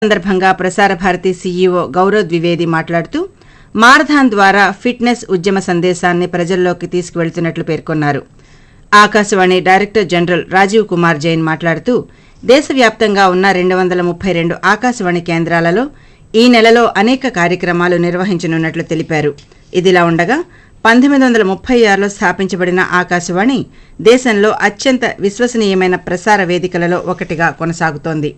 సందర్భంగా ప్రసార భారతి సీఈఓ గౌరవ్ ద్వివేది మాట్లాడుతూ మారథాన్ ద్వారా ఫిట్నెస్ ఉద్యమ సందేశాన్ని ప్రజల్లోకి తీసుకువెళ్తున్నట్లు పేర్కొన్నారు ఆకాశవాణి డైరెక్టర్ జనరల్ రాజీవ్ కుమార్ జైన్ మాట్లాడుతూ దేశవ్యాప్తంగా ఉన్న రెండు వందల ముప్పై రెండు ఆకాశవాణి కేంద్రాలలో ఈ నెలలో అనేక కార్యక్రమాలు నిర్వహించనున్నట్లు తెలిపారు ఇదిలా ఉండగా పంతొమ్మిది వందల ముప్పై ఆరులో స్థాపించబడిన ఆకాశవాణి దేశంలో అత్యంత విశ్వసనీయమైన ప్రసార వేదికలలో ఒకటిగా కొనసాగుతోంది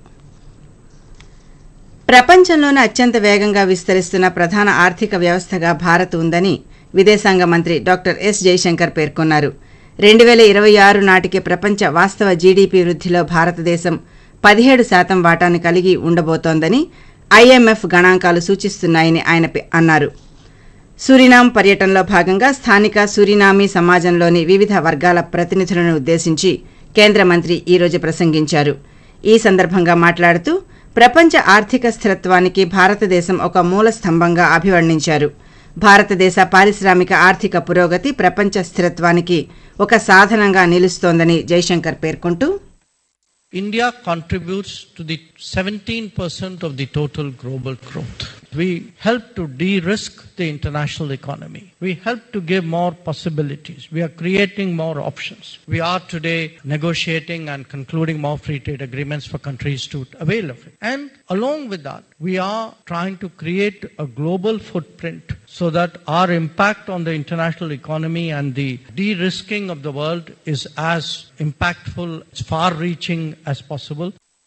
ప్రపంచంలోనే అత్యంత వేగంగా విస్తరిస్తున్న ప్రధాన ఆర్థిక వ్యవస్థగా భారత్ ఉందని విదేశాంగ మంత్రి డాక్టర్ ఎస్ జైశంకర్ పేర్కొన్నారు రెండు వేల ఇరవై ఆరు నాటికి ప్రపంచ వాస్తవ జీడీపీ వృద్ధిలో భారతదేశం పదిహేడు శాతం వాటాను కలిగి ఉండబోతోందని ఐఎంఎఫ్ గణాంకాలు సూచిస్తున్నాయని ఆయన పె- అన్నారు సూరినామ్ పర్యటనలో భాగంగా స్థానిక సూరినామీ సమాజంలోని వివిధ వర్గాల ప్రతినిధులను ఉద్దేశించి కేంద్ర మంత్రి ఈ రోజు ప్రసంగించారు ఈ సందర్భంగా మాట్లాడుతూ ప్రపంచ ఆర్థిక స్థిరత్వానికి భారతదేశం ఒక మూల స్తంభంగా అభివర్ణించారు భారతదేశ పారిశ్రామిక ఆర్థిక పురోగతి ప్రపంచ స్థిరత్వానికి ఒక సాధనంగా నిలుస్తోందని జైశంకర్ పేర్కొంటూ India contributes to the 17% of the total global growth. We help to de-risk the international economy. We help to give more possibilities. We are creating more options. We are today negotiating and concluding more free trade agreements for countries to avail of it. And along with that, we are trying to create a global footprint so that our impact on the international economy and the de-risking of the world is as impactful, as far-reaching as possible.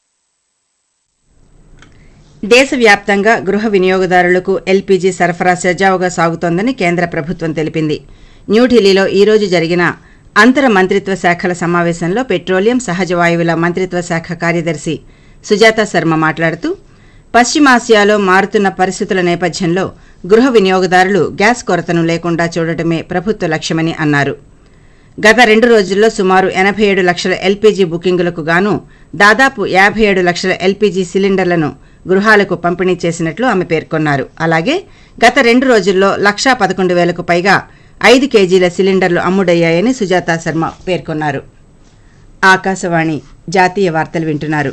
దేశవ్యాప్తంగా గృహ వినియోగదారులకు LPG సరఫరా సజావుగా సాగుతోందని కేంద్ర ప్రభుత్వం తెలిపింది న్యూఢిల్లీలో ఈ రోజు జరిగిన అంతర మంత్రిత్వ శాఖల సమావేశంలో పెట్రోలియం సహజ వాయువుల మంత్రిత్వ శాఖ కార్యదర్శి సుజాత శర్మ మాట్లాడుతూ పశ్చిమాసియాలో మారుతున్న పరిస్థితుల నేపథ్యంలో గృహ వినియోగదారులు గ్యాస్ కొరతను లేకుండా చూడటమే ప్రభుత్వ లక్ష్యమని అన్నారు గత రెండు రోజుల్లో సుమారు ఎనభై ఏడు లక్షల ఎల్పీజీ బుకింగులకు గాను దాదాపు యాభై ఏడు లక్షల ఎల్పీజీ సిలిండర్లను గృహాలకు పంపిణీ చేసినట్లు ఆమె పేర్కొన్నారు అలాగే గత రెండు రోజుల్లో లక్షా పదకొండు వేలకు పైగా ఐదు కేజీల సిలిండర్లు అమ్ముడయ్యాయని సుజాతా శర్మ పేర్కొన్నారు ఆకాశవాణి జాతీయ వార్తలు వింటున్నారు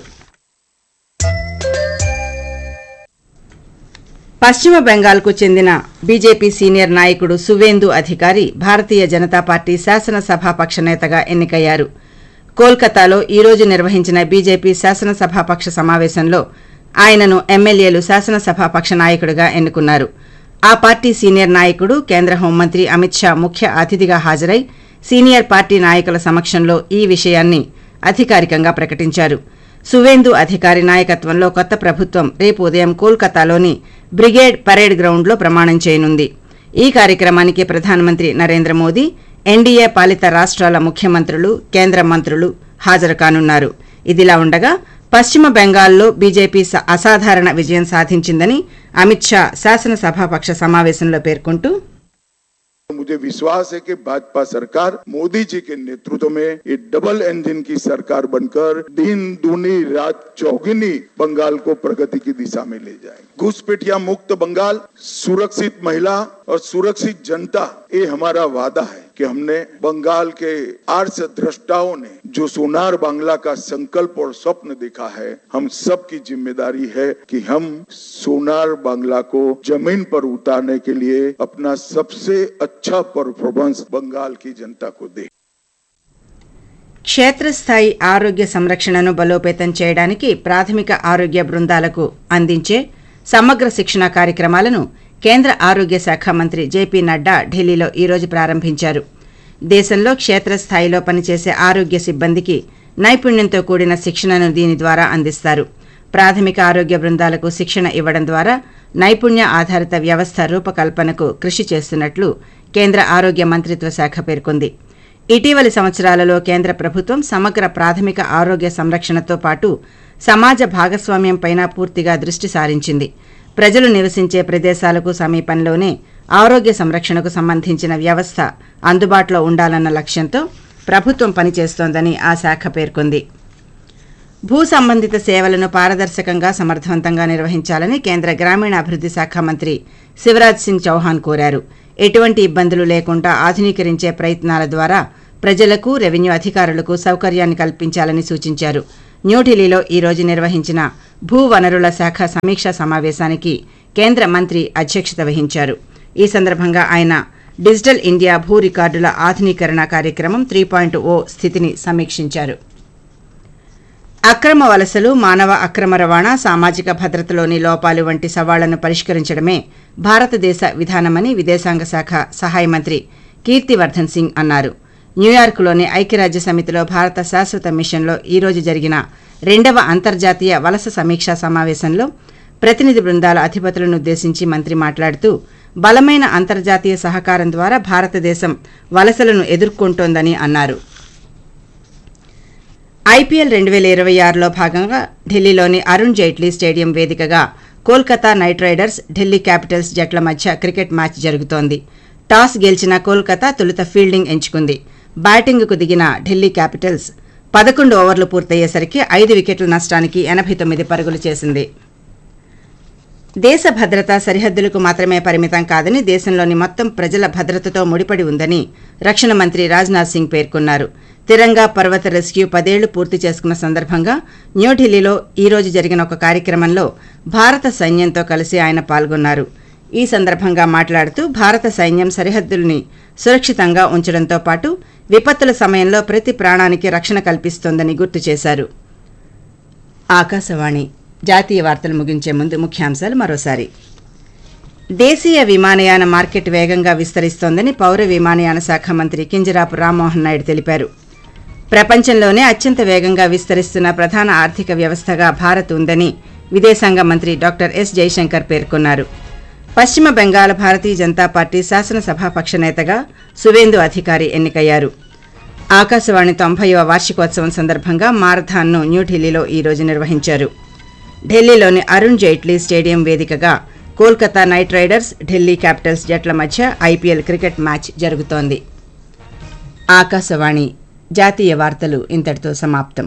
పశ్చిమ బెంగాల్కు చెందిన బీజేపీ సీనియర్ నాయకుడు సువేందు అధికారి భారతీయ జనతా పార్టీ శాసనసభాపక్ష నేతగా ఎన్నికయ్యారు కోల్కతాలో ఈ రోజు నిర్వహించిన బీజేపీ శాసనసభాపక్ష సమావేశంలో ఆయనను ఎమ్మెల్యేలు శాసనసభాపక్ష నాయకుడిగా ఎన్నుకున్నారు ఆ పార్టీ సీనియర్ నాయకుడు కేంద్ర హోంమంత్రి అమిత్ షా ముఖ్య అతిథిగా హాజరై సీనియర్ పార్టీ నాయకుల సమక్షంలో ఈ విషయాన్ని అధికారికంగా ప్రకటించారు సువేందు అధికారి నాయకత్వంలో కొత్త ప్రభుత్వం రేపు ఉదయం కోల్కతాలోని బ్రిగేడ్ పరేడ్ గ్రౌండ్లో ప్రమాణం చేయనుంది ఈ కార్యక్రమానికి ప్రధానమంత్రి నరేంద్ర మోదీ ఎన్డీఏ పాలిత రాష్ట్రాల ముఖ్యమంత్రులు కేంద్ర మంత్రులు హాజరు కానున్నారు ఇదిలా ఉండగా పశ్చిమ బెంగాల్లో బీజేపీ స- అసాధారణ విజయం సాధించిందని అమిత్ షా శాసనసభాపక్ష సమావేశంలో పేర్కొంటూ मुझे विश्वास है कि भाजपा सरकार मोदी जी के नेतृत्व में ये डबल इंजन की सरकार बनकर दिन दूनी रात चौगुनी बंगाल को प्रगति की दिशा में ले जाए घुसपैठिया मुक्त बंगाल सुरक्षित महिला और सुरक्षित जनता ये हमारा वादा है कि हमने बंगाल के आर्ष दृष्टाओं ने जो सोनार बांग्ला का संकल्प और स्वप्न देखा है हम सब की जिम्मेदारी है कि हम सोनार बांग्ला को जमीन पर उतारने के लिए अपना सबसे अच्छा परफॉर्मेंस बंगाल की जनता को दे క్షేత్రస్థాయి ఆరోగ్య సంరక్షణను బలోపేతం చేయడానికి ప్రాథమిక ఆరోగ్య బృందాలకు అందించే సమగ్ర శిక్షణ కార్యక్రమాలను కేంద్ర ఆరోగ్య శాఖ మంత్రి జేపీ నడ్డా ఢిల్లీలో ఈ రోజు ప్రారంభించారు దేశంలో క్షేత్రస్థాయిలో పనిచేసే ఆరోగ్య సిబ్బందికి నైపుణ్యంతో కూడిన శిక్షణను దీని ద్వారా అందిస్తారు ప్రాథమిక ఆరోగ్య బృందాలకు శిక్షణ ఇవ్వడం ద్వారా నైపుణ్య ఆధారిత వ్యవస్థ రూపకల్పనకు కృషి చేస్తున్నట్లు కేంద్ర ఆరోగ్య మంత్రిత్వ శాఖ పేర్కొంది ఇటీవలి సంవత్సరాలలో కేంద్ర ప్రభుత్వం సమగ్ర ప్రాథమిక ఆరోగ్య సంరక్షణతో పాటు సమాజ భాగస్వామ్యంపైన పూర్తిగా దృష్టి సారించింది ప్రజలు నివసించే ప్రదేశాలకు సమీపంలోనే ఆరోగ్య సంరక్షణకు సంబంధించిన వ్యవస్థ అందుబాటులో ఉండాలన్న లక్ష్యంతో ప్రభుత్వం పనిచేస్తోందని ఆ శాఖ పేర్కొంది భూ సంబంధిత సేవలను పారదర్శకంగా సమర్థవంతంగా నిర్వహించాలని కేంద్ర గ్రామీణాభివృద్ధి శాఖ మంత్రి శివరాజ్ సింగ్ చౌహాన్ కోరారు ఎటువంటి ఇబ్బందులు లేకుండా ఆధునీకరించే ప్రయత్నాల ద్వారా ప్రజలకు రెవెన్యూ అధికారులకు సౌకర్యాన్ని కల్పించాలని సూచించారు న్యూఢిల్లీలో ఈ రోజు నిర్వహించిన భూ వనరుల శాఖ సమీక్షా సమావేశానికి కేంద్ర మంత్రి అధ్యక్షత వహించారు ఈ సందర్భంగా ఆయన డిజిటల్ ఇండియా భూ రికార్డుల ఆధునీకరణ కార్యక్రమం త్రీ పాయింట్ ఓ స్థితిని సమీక్షించారు అక్రమ వలసలు మానవ అక్రమ రవాణా సామాజిక భద్రతలోని లోపాలు వంటి సవాళ్లను పరిష్కరించడమే భారతదేశ విధానమని విదేశాంగ శాఖ సహాయ మంత్రి కీర్తివర్ధన్ సింగ్ అన్నారు న్యూయార్క్లోని ఐక్యరాజ్య సమితిలో భారత శాశ్వత మిషన్లో ఈ రోజు జరిగిన రెండవ అంతర్జాతీయ వలస సమీక్షా సమావేశంలో ప్రతినిధి బృందాల అధిపతులను ఉద్దేశించి మంత్రి మాట్లాడుతూ బలమైన అంతర్జాతీయ సహకారం ద్వారా భారతదేశం వలసలను ఎదుర్కొంటోందని అన్నారు ఐపీఎల్ రెండు వేల ఇరవై ఆరులో భాగంగా ఢిల్లీలోని అరుణ్ జైట్లీ స్టేడియం వేదికగా Kolkata knight riders Delhi capitals జట్ల మధ్య క్రికెట్ మ్యాచ్ జరుగుతోంది టాస్ గెలిచిన కోల్కతా తొలుత ఫీల్డింగ్ ఎంచుకుంది బ్యాటింగ్కు దిగిన ఢిల్లీ క్యాపిటల్స్ పదకొండు ఓవర్లు పూర్తయ్యేసరికి ఐదు వికెట్ల నష్టానికి ఎనభై తొమ్మిది పరుగులు చేసింది దేశ భద్రత సరిహద్దులకు మాత్రమే పరిమితం కాదని దేశంలోని మొత్తం ప్రజల భద్రతతో ముడిపడి ఉందని రక్షణ మంత్రి రాజ్నాథ్ సింగ్ పేర్కొన్నారు తిరంగా పర్వత రెస్క్యూ పదేళ్లు పూర్తి చేసుకున్న సందర్భంగా న్యూఢిల్లీలో ఈ రోజు జరిగిన ఒక కార్యక్రమంలో భారత సైన్యంతో కలిసి ఆయన పాల్గొన్నారు ఈ సందర్భంగా మాట్లాడుతూ భారత సైన్యం సరిహద్దుల్ని సురక్షితంగా ఉంచడంతో పాటు విపత్తుల సమయంలో ప్రతి ప్రాణానికి రక్షణ కల్పిస్తోందని గుర్తు చేశారు ఆకాశవాణి జాతీయ వార్తలు ముగించే ముందు ముఖ్యాంశాలు మరోసారి దేశీయ విమానయాన మార్కెట్ వేగంగా విస్తరిస్తోందని పౌర విమానయాన శాఖ మంత్రి కింజరాపు రామ్మోహన్ నాయుడు తెలిపారు ప్రపంచంలోనే అత్యంత వేగంగా విస్తరిస్తున్న ప్రధాన ఆర్థిక వ్యవస్థగా భారత్ ఉందని విదేశాంగ మంత్రి డాక్టర్ ఎస్ జైశంకర్ పేర్కొన్నారు పశ్చిమ బెంగాల్ భారతీయ జనతా పార్టీ శాసనసభాపక్ష నేతగా సువేందు అధికారి ఎన్నికయ్యారు ఆకాశవాణి తొంభైవ వార్షికోత్సవం సందర్భంగా మారథాన్ను న్యూఢిల్లీలో ఈ రోజు నిర్వహించారు ఢిల్లీలోని అరుణ్ జైట్లీ స్టేడియం వేదికగా Kolkata knight riders Delhi capitals జట్ల మధ్య ఐపీఎల్ క్రికెట్ మ్యాచ్ జరుగుతోంది ఆకాశవాణి జాతీయ వార్తలు ఇంతటితో సమాప్తం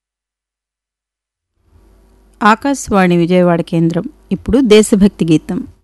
ఆకాశవాణి విజయవాడ కేంద్రం ఇప్పుడు దేశభక్తి గీతం